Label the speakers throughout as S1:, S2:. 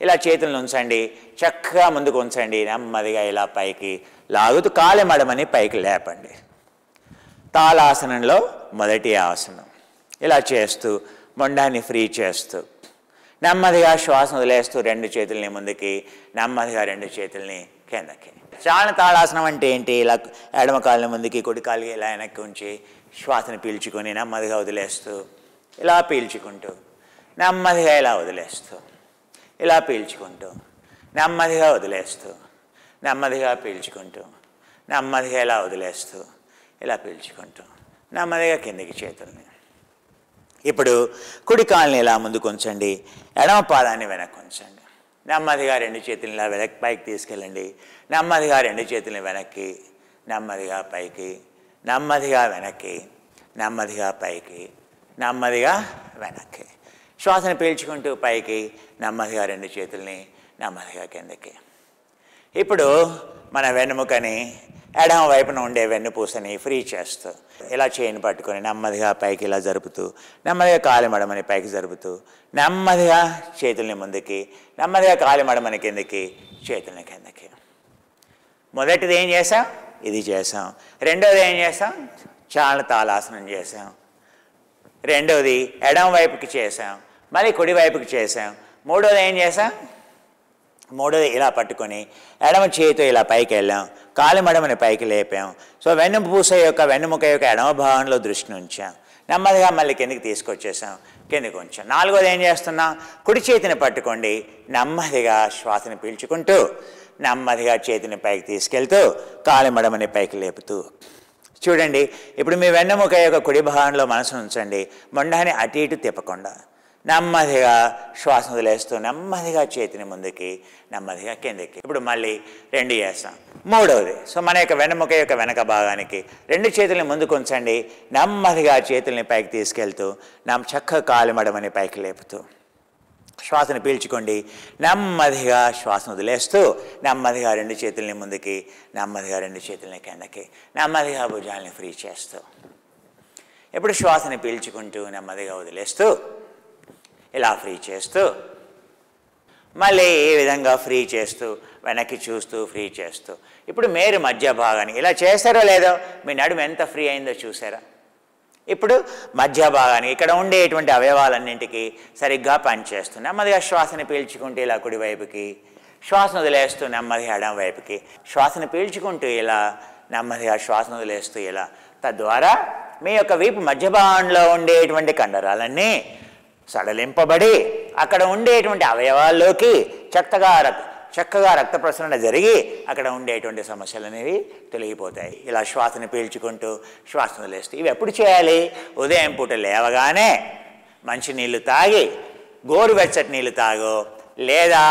S1: ఇలా చేతులను ఉంచండి చక్కగా ముందుకు ఉంచండి నెమ్మదిగా ఇలా పైకి లాగుతూ కాలి మడమని పైకి లేపండి తాళాసనంలో మొదటి ఆసనం ఇలా చేస్తూ మొండాన్ని ఫ్రీ చేస్తూ నెమ్మదిగా శ్వాస వదిలేస్తూ రెండు చేతుల్ని ముందుకి నెమ్మదిగా రెండు చేతుల్ని కిందకి చాలన తాళాసనం అంటే ఏంటి ఇలా ఎడమ కాళ్ళని ముందుకి కుడి కాలు ఇలా వెనక్కి ఉంచి శ్వాసను పీల్చుకొని నెమ్మదిగా వదిలేస్తూ ఇలా పీల్చుకుంటూ నెమ్మదిగా ఇలా వదిలేస్తూ ఇలా పీల్చుకుంటూ నెమ్మదిగా వదిలేస్తూ నెమ్మదిగా పీల్చుకుంటూ నెమ్మదిగా ఇలా వదిలేస్తూ ఇలా పీల్చుకుంటూ నెమ్మదిగా కిందికి చేతుల్ని ఇప్పుడు కుడి కాల్ని ఇలా ముందుకు ఉంచండి ఎడమ పాదాన్ని వెనక్కి ఉంచండి నెమ్మదిగా రెండు చేతుల్ని ఇలా వెనక్కి పైకి తీసుకెళ్ళండి నెమ్మదిగా రెండు చేతుల్ని వెనక్కి నెమ్మదిగా పైకి నెమ్మదిగా వెనక్కి నెమ్మదిగా పైకి నెమ్మదిగా వెనక్కి శ్వాసను పీల్చుకుంటూ పైకి నెమ్మదిగా రెండు చేతుల్ని నెమ్మదిగా కిందకి ఇప్పుడు మన వెన్నుముకని ఎడమ వైపున ఉండే వెన్నుపూసని ఫ్రీ చేస్తూ ఇలా చేయని పట్టుకొని నెమ్మదిగా పైకి ఇలా జరుపుతూ నెమ్మదిగా కాలి మడమని పైకి జరుపుతూ నెమ్మదిగా చేతుల్ని ముందుకి నెమ్మదిగా కాలి మడమని కిందకి చేతుల్ని కిందకి మొదటిది ఏం చేసాం ఇది చేసాం రెండోది ఏం చేసాం చాలా తాళాసనం చేసాం రెండోది ఎడమ వైపుకి చేసాం మళ్ళీ కుడి వైపుకి చేసాం మూడోది ఏం చేసాం మూడోది ఇలా పట్టుకొని ఎడమ చేతితో ఇలా పైకి వెళ్ళాం కాలి మడమని పైకి లేపాం సో వెన్నుపూస యొక్క వెన్నుముక యొక్క ఎడమ భాగంలో దృష్టిని ఉంచాం నెమ్మదిగా మళ్ళీ కిందికి తీసుకొచ్చేసాం కిందికి ఉంచాం నాలుగోది ఏం చేస్తున్నాం కుడి చేతిని పట్టుకోండి నెమ్మదిగా శ్వాసని పీల్చుకుంటూ నెమ్మదిగా చేతిని పైకి తీసుకెళ్తూ కాలి మడమని పైకి లేపుతూ చూడండి ఇప్పుడు మీ వెన్నెముక యొక్క కుడి భాగంలో మనసు ఉంచండి మొండాన్ని అటు ఇటు తిప్పకుండా నెమ్మదిగా శ్వాస వదిలేస్తూ నెమ్మదిగా చేతిని ముందుకి నెమ్మదిగా కిందకి ఇప్పుడు మళ్ళీ రెండు చేస్తాం మూడవది సో మన యొక్క వెన్నెముక యొక్క వెనక భాగానికి రెండు చేతుల్ని ముందుకు ఉంచండి నెమ్మదిగా చేతుల్ని పైకి తీసుకెళ్తూ నమ్ చక్క కాలు మడమని పైకి లేపుతూ శ్వాసను పీల్చుకోండి నెమ్మదిగా శ్వాసను వదిలేస్తూ నెమ్మదిగా రెండు చేతుల్ని ముందుకి నెమ్మదిగా రెండు చేతుల్ని కిందకి నెమ్మదిగా భుజాలని ఫ్రీ చేస్తూ ఎప్పుడు శ్వాసని పీల్చుకుంటూ నెమ్మదిగా వదిలేస్తూ ఇలా ఫ్రీ చేస్తూ మళ్ళీ ఈ విధంగా ఫ్రీ చేస్తూ వెనక్కి చూస్తూ ఫ్రీ చేస్తూ ఇప్పుడు మేరు మధ్య భాగాన్ని ఇలా చేస్తారో లేదో మీ నడుము ఎంత ఫ్రీ అయిందో చూసారా ఇప్పుడు మధ్య భాగానికి ఇక్కడ ఉండేటువంటి అవయవాలన్నింటికి సరిగ్గా పనిచేస్తూ నెమ్మదిగా శ్వాసని పీల్చుకుంటూ ఇలా కుడివైపుకి శ్వాసను వదిలేస్తూ నెమ్మదిగా ఎడమ వైపుకి శ్వాసను పీల్చుకుంటూ ఇలా నెమ్మదిగా శ్వాసను వదిలేస్తూ ఇలా తద్వారా మీ యొక్క వీపు మధ్య భాగంలో ఉండేటువంటి కండరాలన్నీ సడలింపబడి అక్కడ ఉండేటువంటి అవయవాల్లోకి చక్కగా రక్ చక్కగా రక్త ప్రసరణ జరిగి అక్కడ ఉండేటువంటి సమస్యలు అనేవి తొలగిపోతాయి ఇలా శ్వాసను పీల్చుకుంటూ శ్వాసను వదిలేస్తూ ఇవి ఎప్పుడు చేయాలి ఉదయం పూట లేవగానే మంచి నీళ్లు తాగి గోరువెచ్చటి నీళ్లు తాగో లేదా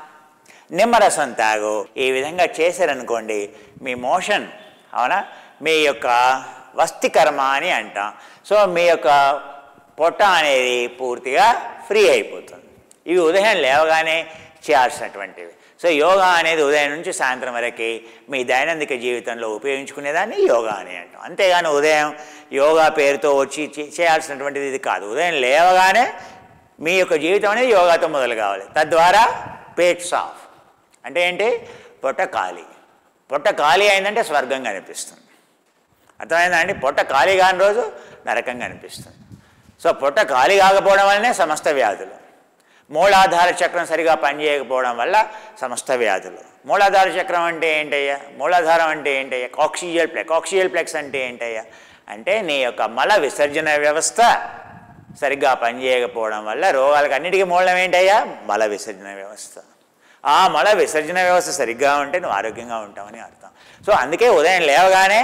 S1: నిమ్మరసం తాగు ఈ విధంగా చేశారనుకోండి మీ మోషన్ అవునా మీ యొక్క వస్తికర్మ అని అంటాం సో మీ యొక్క పొట్ట అనేది పూర్తిగా ఫ్రీ అయిపోతుంది ఇవి ఉదయం లేవగానే చేయాల్సినటువంటివి సో యోగా అనేది ఉదయం నుంచి సాయంత్రం వరకు మీ దైనందిక జీవితంలో ఉపయోగించుకునేదాన్ని యోగా అని అంటాం అంతేగాని ఉదయం యోగా పేరుతో వచ్చి చే- చేయాల్సినటువంటిది ఇది కాదు ఉదయం లేవగానే మీ యొక్క జీవితం అనేది యోగాతో మొదలు కావాలి తద్వారా పేట్స్ ఆఫ్ అంటే ఏంటి పొట్ట ఖాళీ పొట్ట ఖాళీ అయిందంటే స్వర్గం కనిపిస్తుంది అర్థమైందా అండి పొట్ట ఖాళీ కాని రోజు నరకంగా అనిపిస్తుంది సో పొట్ట ఖాళీ కాకపోవడం వల్లనే సమస్త వ్యాధులు మూలాధార చక్రం సరిగా పనిచేయకపోవడం వల్ల సమస్త వ్యాధులు మూలాధార చక్రం అంటే ఏంటయ్యా మూలాధారం అంటే ఏంటయ్యా కాక్సియల్ ప్లెక్ కాక్సియల్ ప్లెక్స్ అంటే ఏంటయ్యా అంటే నీ యొక్క మల విసర్జన వ్యవస్థ సరిగ్గా పనిచేయకపోవడం వల్ల రోగాలకు అన్నిటికీ మూలం ఏంటయ్యా మల విసర్జన వ్యవస్థ ఆ మల విసర్జన వ్యవస్థ సరిగ్గా ఉంటే నువ్వు ఆరోగ్యంగా ఉంటావని అర్థం సో అందుకే ఉదయం లేవగానే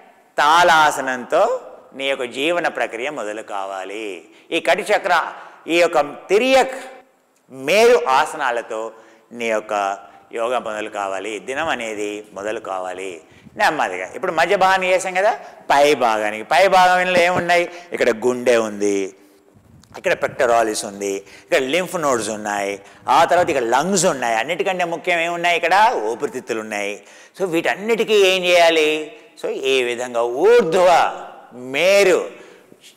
S1: తాళాసనంతో నీ యొక్క జీవన ప్రక్రియ మొదలు కావాలి ఈ కటి చక్ర ఈ యొక్క తిరియక్ మేరు ఆసనాలతో నీ యొక్క యోగా మొదలు కావాలి దినం అనేది మొదలు కావాలి నెమ్మదిగా ఇప్పుడు మధ్య భాగాన్ని చేసాం కదా పై భాగానికి పై భాగంలో ఏమున్నాయి ఇక్కడ గుండె ఉంది ఇక్కడ పెక్టరాలిస్ ఉంది ఇక్కడ లింఫ్ నోడ్స్ ఉన్నాయి ఆ తర్వాత ఇక్కడ లంగ్స్ ఉన్నాయి అన్నిటికంటే ముఖ్యం ఏమున్నాయి ఇక్కడ ఊపిరితిత్తులు ఉన్నాయి సో వీటన్నిటికీ ఏం చేయాలి సో ఈ విధంగా ఊర్ధ్వ మేరు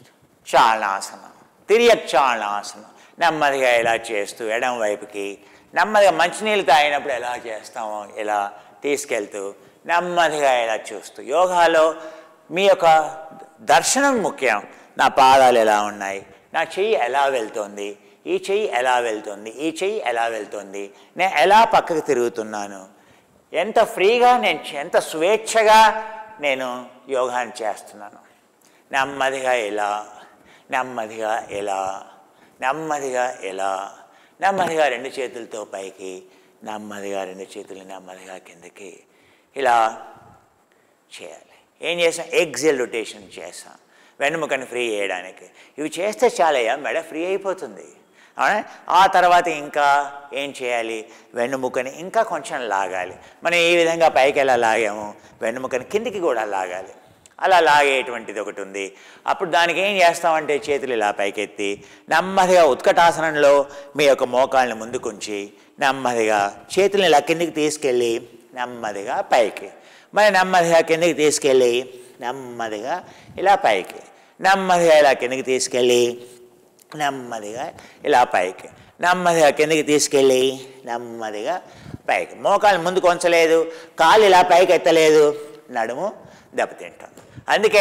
S1: చాలనాసనం తిరియక్ చాలనాసనం నెమ్మదిగా ఇలా చేస్తూ ఎడం వైపుకి నెమ్మదిగా మంచినీళ్ళు తాగినప్పుడు ఎలా చేస్తామో ఇలా తీసుకెళ్తూ నెమ్మదిగా ఇలా చూస్తూ యోగాలో మీ యొక్క దర్శనం ముఖ్యం నా పాదాలు ఎలా ఉన్నాయి నా చెయ్యి ఎలా వెళ్తోంది ఈ చెయ్యి ఎలా వెళ్తుంది ఈ చెయ్యి ఎలా వెళ్తుంది నేను ఎలా పక్కకు తిరుగుతున్నాను ఎంత ఫ్రీగా నేను ఎంత స్వేచ్ఛగా నేను యోగాన్ని చేస్తున్నాను నెమ్మదిగా ఎలా నెమ్మదిగా ఎలా నెమ్మదిగా ఎలా నెమ్మదిగా రెండు చేతులతో పైకి నెమ్మదిగా రెండు చేతులు నెమ్మదిగా కిందకి ఇలా చేయాలి ఏం చేసాం ఎగ్జెల్ రొటేషన్ చేసాం వెన్నుముకని ఫ్రీ చేయడానికి ఇవి చేస్తే చాలయ్యా మెడ ఫ్రీ అయిపోతుంది అవునా ఆ తర్వాత ఇంకా ఏం చేయాలి వెన్నుముకని ఇంకా కొంచెం లాగాలి మనం ఈ విధంగా పైకి ఎలా లాగాము వెన్నుముకని కిందికి కూడా లాగాలి అలా లాగేటువంటిది ఒకటి ఉంది అప్పుడు దానికి ఏం చేస్తామంటే చేతులు ఇలా పైకెత్తి నెమ్మదిగా ఉత్కటాసనంలో మీ యొక్క మోకాళ్ళని ముందుకుంచి నెమ్మదిగా చేతులను ఇలా కిందికి తీసుకెళ్ళి నెమ్మదిగా పైకి మరి నెమ్మదిగా కిందికి తీసుకెళ్ళి నెమ్మదిగా ఇలా పైకి నెమ్మదిగా ఇలా కిందికి తీసుకెళ్ళి నెమ్మదిగా ఇలా పైకి నెమ్మదిగా కిందికి తీసుకెళ్ళి నెమ్మదిగా పైకి మోకాలు ముందుకు ఉంచలేదు కాలు ఇలా పైకి ఎత్తలేదు నడుము దెబ్బతింటుంది అందుకే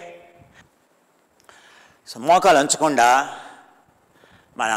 S1: సో మోకాలు ఉంచకుండా మనం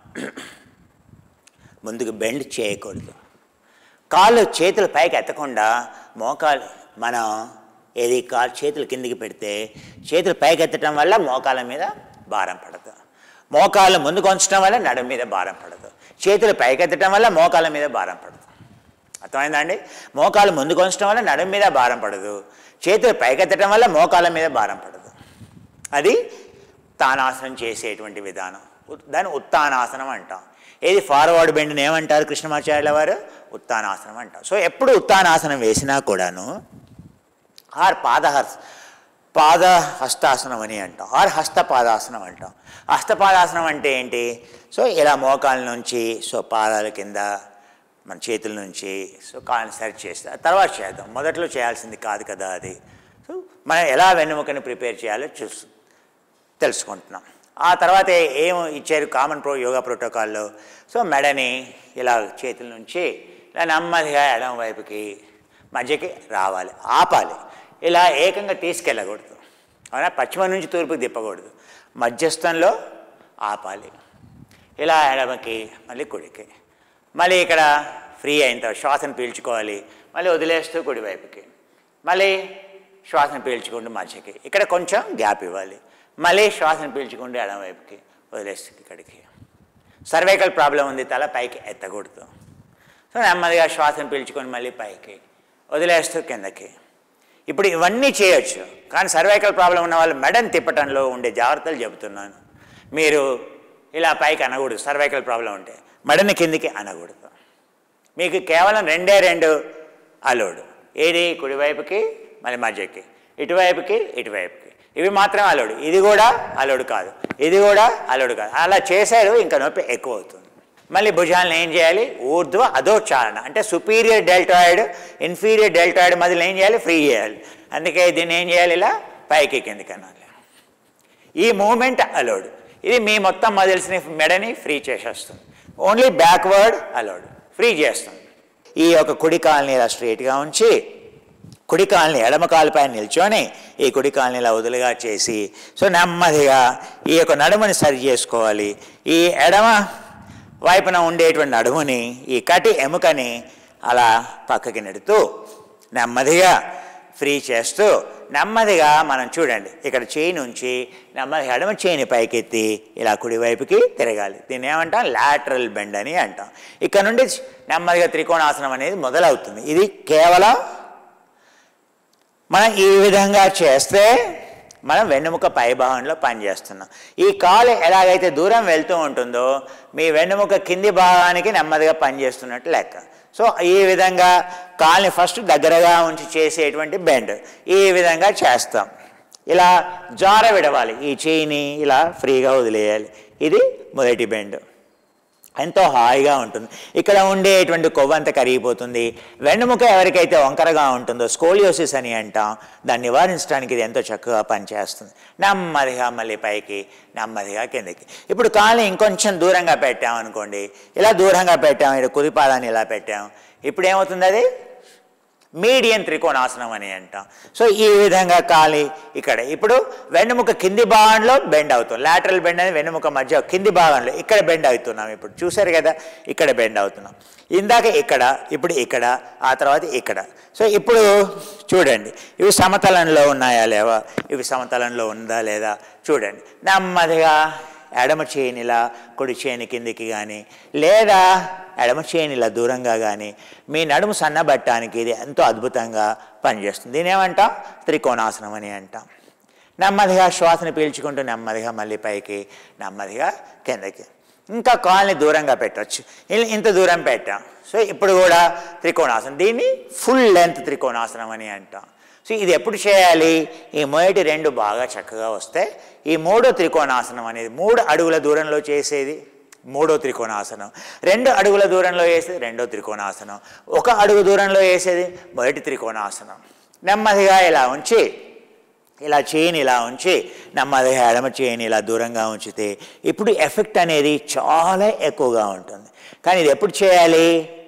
S1: ముందుకు బెండ్ చేయకూడదు కాళ్ళు చేతులు పైకి ఎత్తకుండా మోకాలు మనం ఏది కాలు చేతులు కిందికి పెడితే చేతులు పైకి ఎత్తడం వల్ల మోకాల మీద భారం పడదు మోకాళ్ళు ముందుకు ఉంచడం వల్ల నడుము మీద భారం పడదు చేతులు పైకి ఎత్తడం వల్ల మోకాల మీద భారం పడదు అర్థమైందా అండి మోకాలు ముందుకు ఉంచడం వల్ల నడుము మీద భారం పడదు చేతులు పైకెత్తడం వల్ల మోకాల మీద భారం పడదు అది తానాసనం చేసేటువంటి విధానం ఉత్- దాన్ని ఉత్తానాసనం అంటాం ఏది ఫార్వర్డ్ బెండ్ని ఏమంటారు కృష్ణమాచార్యుల వారు ఉత్తానాసనం అంటాం సో ఎప్పుడు ఉత్తానాసనం వేసినా కూడాను ఆర్ పాదహస్ పాద హస్తాసనం అని అంటాం ఆర్ హస్తపాదాసనం అంటాం హస్తపాదాసనం అంటే ఏంటి సో ఇలా మోకాల నుంచి సో పాదాల కింద మన చేతుల నుంచి సో కాళ్ళని సరి చేస్తా తర్వాత చేద్దాం మొదట్లో చేయాల్సింది కాదు కదా అది సో మనం ఎలా వెన్నుముకని ప్రిపేర్ చేయాలో చూసు తెలుసుకుంటున్నాం ఆ తర్వాత ఏం ఇచ్చారు కామన్ ప్రో యోగా ప్రోటోకాల్లో సో మెడని ఇలా చేతుల నుంచి ఇలా నెమ్మదిగా ఎడం వైపుకి మధ్యకి రావాలి ఆపాలి ఇలా ఏకంగా తీసుకెళ్ళకూడదు అవునా పశ్చిమ నుంచి తూర్పుకి తిప్పకూడదు మధ్యస్థంలో ఆపాలి ఇలా ఎడమకి మళ్ళీ కుడికి మళ్ళీ ఇక్కడ ఫ్రీ అయిన తర్వాత శ్వాసను పీల్చుకోవాలి మళ్ళీ వదిలేస్తూ కుడివైపుకి మళ్ళీ శ్వాసను పీల్చుకుంటూ మధ్యకి ఇక్కడ కొంచెం గ్యాప్ ఇవ్వాలి మళ్ళీ శ్వాసను పీల్చుకుంటూ ఎడమవైపుకి వదిలేస్తూ ఇక్కడికి సర్వైకల్ ప్రాబ్లం ఉంది తల పైకి ఎత్తకూడదు సో నెమ్మదిగా శ్వాసను పీల్చుకొని మళ్ళీ పైకి వదిలేస్తూ కిందకి ఇప్పుడు ఇవన్నీ చేయొచ్చు కానీ సర్వైకల్ ప్రాబ్లం ఉన్న వాళ్ళు మెడని తిప్పటంలో ఉండే జాగ్రత్తలు చెబుతున్నాను మీరు ఇలా పైకి అనకూడదు సర్వైకల్ ప్రాబ్లం ఉంటే మెడని కిందికి అనకూడదు మీకు కేవలం రెండే రెండు అలోడు ఏది కుడివైపుకి మళ్ళీ మధ్యకి ఇటువైపుకి ఇటువైపుకి ఇవి మాత్రం అలోడు ఇది కూడా అలోడు కాదు ఇది కూడా అలోడు కాదు అలా చేశారు ఇంకా నొప్పి ఎక్కువ అవుతుంది మళ్ళీ భుజాలను ఏం చేయాలి ఊర్ధ్వ అధోచారణ అంటే సుపీరియర్ డెల్టాయిడ్ ఇన్ఫీరియర్ డెల్టాయిడ్ మధ్యలో ఏం చేయాలి ఫ్రీ చేయాలి అందుకే దీన్ని ఏం చేయాలి ఇలా పైకి కిందికి అనాలి ఈ మూమెంట్ అలౌడ్ ఇది మీ మొత్తం మజిల్స్ని మెడని ఫ్రీ చేసేస్తుంది ఓన్లీ బ్యాక్వర్డ్ అలౌడ్ ఫ్రీ చేస్తుంది ఈ యొక్క కుడి కాల్ని ఇలా స్ట్రైట్గా ఉంచి కుడి కాల్ని ఎడమ కాలుపైన నిల్చొని ఈ కుడి కాల్ని ఇలా వదులుగా చేసి సో నెమ్మదిగా ఈ యొక్క నడుముని సరి చేసుకోవాలి ఈ ఎడమ వైపున ఉండేటువంటి నడుముని ఈ కటి ఎముకని అలా పక్కకి నెడుతూ నెమ్మదిగా ఫ్రీ చేస్తూ నెమ్మదిగా మనం చూడండి ఇక్కడ చేయి నుంచి నెమ్మదిగా ఎడమ చేయిని పైకెత్తి ఇలా కుడివైపుకి తిరగాలి దీన్ని ఏమంటాం లాటరల్ బెండ్ అని అంటాం ఇక్కడ నుండి నెమ్మదిగా త్రికోణాసనం అనేది మొదలవుతుంది ఇది కేవలం మనం ఈ విధంగా చేస్తే మనం వెన్నెముక పై భాగంలో పనిచేస్తున్నాం ఈ కాలు ఎలాగైతే దూరం వెళ్తూ ఉంటుందో మీ వెన్నెముక కింది భాగానికి నెమ్మదిగా పనిచేస్తున్నట్టు లెక్క సో ఈ విధంగా కాల్ని ఫస్ట్ దగ్గరగా ఉంచి చేసేటువంటి బెండ్ ఈ విధంగా చేస్తాం ఇలా జార విడవాలి ఈ చేయిని ఇలా ఫ్రీగా వదిలేయాలి ఇది మొదటి బెండ్ ఎంతో హాయిగా ఉంటుంది ఇక్కడ ఉండేటువంటి కొవ్వంత కరిగిపోతుంది వెన్నుముక ఎవరికైతే వంకరగా ఉంటుందో స్కోలియోసిస్ అని అంటాం దాన్ని నివారించడానికి ఇది ఎంతో చక్కగా పనిచేస్తుంది నెమ్మదిగా మళ్ళీ పైకి నెమ్మదిగా కిందకి ఇప్పుడు కాలు ఇంకొంచెం దూరంగా పెట్టాం అనుకోండి ఇలా దూరంగా పెట్టాం ఇక్కడ కుదిపాదాన్ని ఇలా పెట్టాం ఇప్పుడు ఏమవుతుంది అది మీడియం త్రికోణాసనం అని అంటాం సో ఈ విధంగా కాలి ఇక్కడ ఇప్పుడు వెన్నుముక కింది భాగంలో బెండ్ అవుతాం లాటరల్ బెండ్ అనేది వెన్నుముక మధ్య కింది భాగంలో ఇక్కడ బెండ్ అవుతున్నాం ఇప్పుడు చూసారు కదా ఇక్కడ బెండ్ అవుతున్నాం ఇందాక ఇక్కడ ఇప్పుడు ఇక్కడ ఆ తర్వాత ఇక్కడ సో ఇప్పుడు చూడండి ఇవి సమతలంలో ఉన్నాయా లేవా ఇవి సమతలంలో ఉందా లేదా చూడండి నెమ్మదిగా ఎడమ చేయిని ఇలా కుడి చేయిని కిందికి కానీ లేదా ఎడమ చేయిని ఇలా దూరంగా కానీ మీ నడుము సన్నబట్టడానికి ఇది ఎంతో అద్భుతంగా పనిచేస్తుంది దీని ఏమంటాం త్రికోణాసనం అని అంటాం నెమ్మదిగా శ్వాసను పీల్చుకుంటూ నెమ్మదిగా మళ్ళీ పైకి నెమ్మదిగా కిందకి ఇంకా కాల్ని దూరంగా పెట్టచ్చు ఇ- ఇంత దూరం పెట్టాం సో ఇప్పుడు కూడా త్రికోణాసనం దీన్ని ఫుల్ లెంత్ త్రికోణాసనం అని అంటాం సో ఇది ఎప్పుడు చేయాలి ఈ మొదటి రెండు బాగా చక్కగా వస్తే ఈ మూడో త్రికోణాసనం అనేది మూడు అడుగుల దూరంలో చేసేది మూడో త్రికోణాసనం రెండు అడుగుల దూరంలో వేసేది రెండో త్రికోణాసనం ఒక అడుగు దూరంలో వేసేది మొదటి త్రికోణాసనం నెమ్మదిగా ఇలా ఉంచి ఇలా చేయని ఇలా ఉంచి నెమ్మదిగా ఎడమ చేయని ఇలా దూరంగా ఉంచితే ఇప్పుడు ఎఫెక్ట్ అనేది చాలా ఎక్కువగా ఉంటుంది కానీ ఇది ఎప్పుడు చేయాలి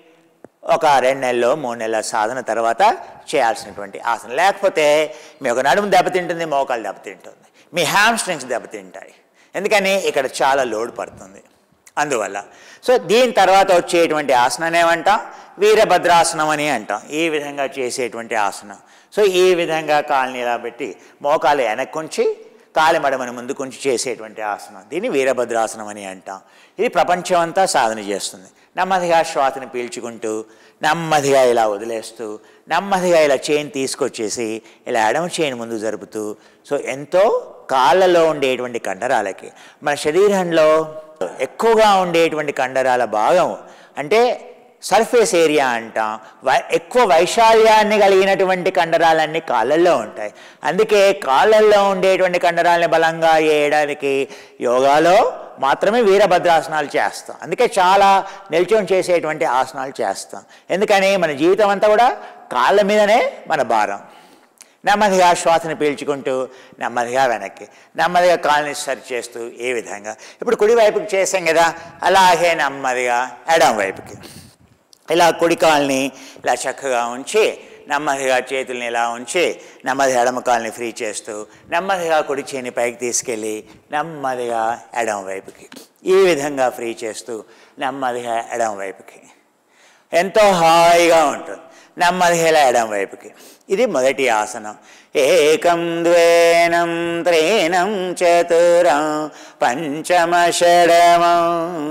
S1: ఒక రెండు నెలలు మూడు నెలల సాధన తర్వాత చేయాల్సినటువంటి ఆసనం లేకపోతే మీ ఒక నడుము దెబ్బతింటుంది మోకాలు దెబ్బతింటుంది మీ హ్యామ్ స్ట్రింగ్స్ దెబ్బతింటాయి ఎందుకని ఇక్కడ చాలా లోడ్ పడుతుంది అందువల్ల సో దీని తర్వాత వచ్చేటువంటి ఆసనాన్ని ఏమంటాం వీరభద్రాసనం అని అంటాం ఈ విధంగా చేసేటువంటి ఆసనం సో ఈ విధంగా కాళ్ళని ఇలా పెట్టి మోకాలు వెనక్కుంచి కాలి మడమని ముందుకుంచి చేసేటువంటి ఆసనం దీన్ని వీరభద్రాసనం అని అంటాం ఇది ప్రపంచం అంతా సాధన చేస్తుంది నెమ్మదిగా శ్వాసని పీల్చుకుంటూ నెమ్మదిగా ఇలా వదిలేస్తూ నెమ్మదిగా ఇలా చైన్ తీసుకొచ్చేసి ఇలా ఎడమ చైన్ ముందు జరుపుతూ సో ఎంతో కాళ్ళలో ఉండేటువంటి కండరాలకి మన శరీరంలో ఎక్కువగా ఉండేటువంటి కండరాల భాగం అంటే సర్ఫేస్ ఏరియా అంటాం వై ఎక్కువ వైశాల్యాన్ని కలిగినటువంటి కండరాలన్నీ కాళ్ళల్లో ఉంటాయి అందుకే కాళ్ళల్లో ఉండేటువంటి కండరాలని బలంగా వేయడానికి యోగాలో మాత్రమే వీరభద్రాసనాలు చేస్తాం అందుకే చాలా నిల్చొని చేసేటువంటి ఆసనాలు చేస్తాం ఎందుకని మన జీవితం అంతా కూడా కాళ్ళ మీదనే మన భారం నెమ్మదిగా శ్వాసను పీల్చుకుంటూ నెమ్మదిగా వెనక్కి నెమ్మదిగా కాళ్ళని సరి చేస్తూ ఏ విధంగా ఇప్పుడు కుడి వైపుకి చేసాం కదా అలాగే నెమ్మదిగా ఎడం వైపుకి ఇలా కుడి కాల్ని ఇలా చక్కగా ఉంచి నెమ్మదిగా చేతుల్ని ఇలా ఉంచి నెమ్మదిగా ఎడమ కాల్ని ఫ్రీ చేస్తూ నెమ్మదిగా కుడి చేని పైకి తీసుకెళ్ళి నెమ్మదిగా ఎడమ వైపుకి ఈ విధంగా ఫ్రీ చేస్తూ నెమ్మదిగా ఎడమ వైపుకి ఎంతో హాయిగా ఉంటుంది నెమ్మదిగా ఇలా ఎడమ వైపుకి ఇది మొదటి ఆసనం ఏకం ద్వేనం త్రీణం చతురం పంచమ షడమం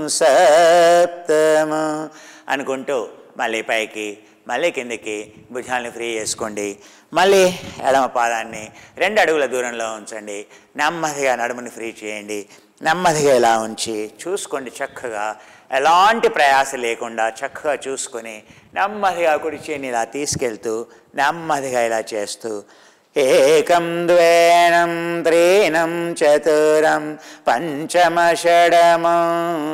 S1: సప్తమం అనుకుంటూ మళ్ళీ పైకి మళ్ళీ కిందికి భుజాలని ఫ్రీ చేసుకోండి మళ్ళీ ఎడమ పాదాన్ని రెండు అడుగుల దూరంలో ఉంచండి నెమ్మదిగా నడుముని ఫ్రీ చేయండి నెమ్మదిగా ఇలా ఉంచి చూసుకోండి చక్కగా ఎలాంటి ప్రయాస లేకుండా చక్కగా చూసుకొని నెమ్మదిగా కుడి చేయిని ఇలా తీసుకెళ్తూ నెమ్మదిగా ఇలా చేస్తూ ఏకం ద్వేనం త్రీణం చతురం పంచమ షడమం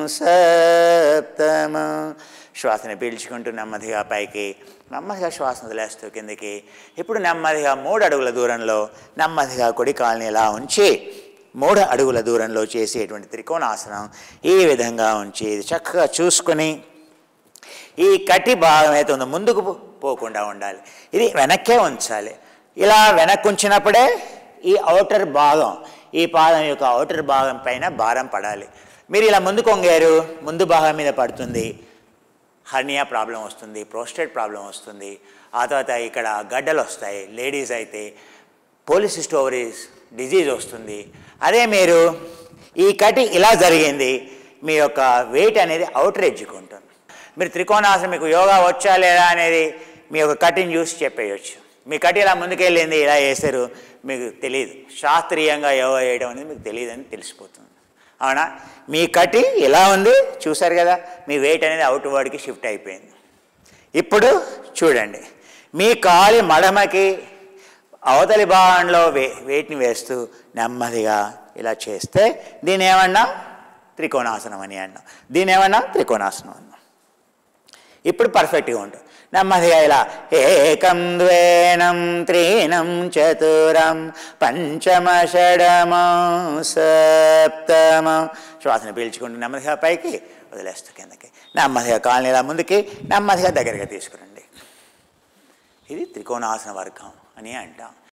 S1: సప్తమం శ్వాసని పీల్చుకుంటూ నెమ్మదిగా పైకి నెమ్మదిగా శ్వాసను వదిలేస్తూ కిందికి ఇప్పుడు నెమ్మదిగా మూడు అడుగుల దూరంలో నెమ్మదిగా కుడి కాల్ని ఇలా ఉంచి మూడు అడుగుల దూరంలో చేసేటువంటి త్రికోణాసనం ఈ విధంగా ఉంచి ఇది చక్కగా చూసుకొని ఈ కటి భాగం అయితే ఉందో ముందుకు పో- పోకుండా ఉండాలి ఇది వెనక్కే ఉంచాలి ఇలా వెనక్కి ఉంచినప్పుడే ఈ అవుటర్ భాగం ఈ పాదం యొక్క అవుటర్ భాగం పైన భారం పడాలి మీరు ఇలా ముందుకు వంగారు ముందు భాగం మీద పడుతుంది హర్నియా ప్రాబ్లం వస్తుంది ప్రోస్టేట్ ప్రాబ్లం వస్తుంది ఆ తర్వాత ఇక్కడ గడ్డలు వస్తాయి లేడీస్ అయితే పోలిసిస్ట్ ఓవరీస్ డిజీజ్ వస్తుంది అదే మీరు ఈ కటి ఇలా జరిగింది మీ యొక్క వెయిట్ అనేది అవుటర్ ఎడ్జ్కి ఉంటుంది మీరు త్రికోణాసనం మీకు యోగా వచ్చా లేదా అనేది మీ యొక్క కటిని చూసి చెప్పేయచ్చు మీ కటి ఇలా ముందుకెళ్ళింది ఇలా వేసారు మీకు తెలియదు శాస్త్రీయంగా యోగా చేయడం అనేది మీకు తెలియదని తెలిసిపోతుంది అవునా మీ కటి ఎలా ఉంది చూసారు కదా మీ వెయిట్ అనేది అవుట్ వర్డ్కి షిఫ్ట్ అయిపోయింది ఇప్పుడు చూడండి మీ కాలి మడమకి అవతలి భాగంలో వే వెయిట్ని వేస్తూ నెమ్మదిగా ఇలా చేస్తే దీని ఏమన్నా త్రికోణాసనం అని అన్నాం దీని ఏమన్నా త్రికోణాసనం అన్నాం ఇప్పుడు పర్ఫెక్ట్గా ఉంటుంది నెమ్మదిగా ఇలా ఏకం ద్వేనం త్రీణం చతురం పంచమ షడమం సప్తమం శ్వాసను పీల్చుకుంటూ నెమ్మదిగా పైకి వదిలేస్తూ కిందకి నెమ్మదిగా కాలనీ ఇలా ముందుకి నెమ్మదిగా దగ్గరగా తీసుకురండి ఇది త్రికోణాసన వర్గం అని అంటాం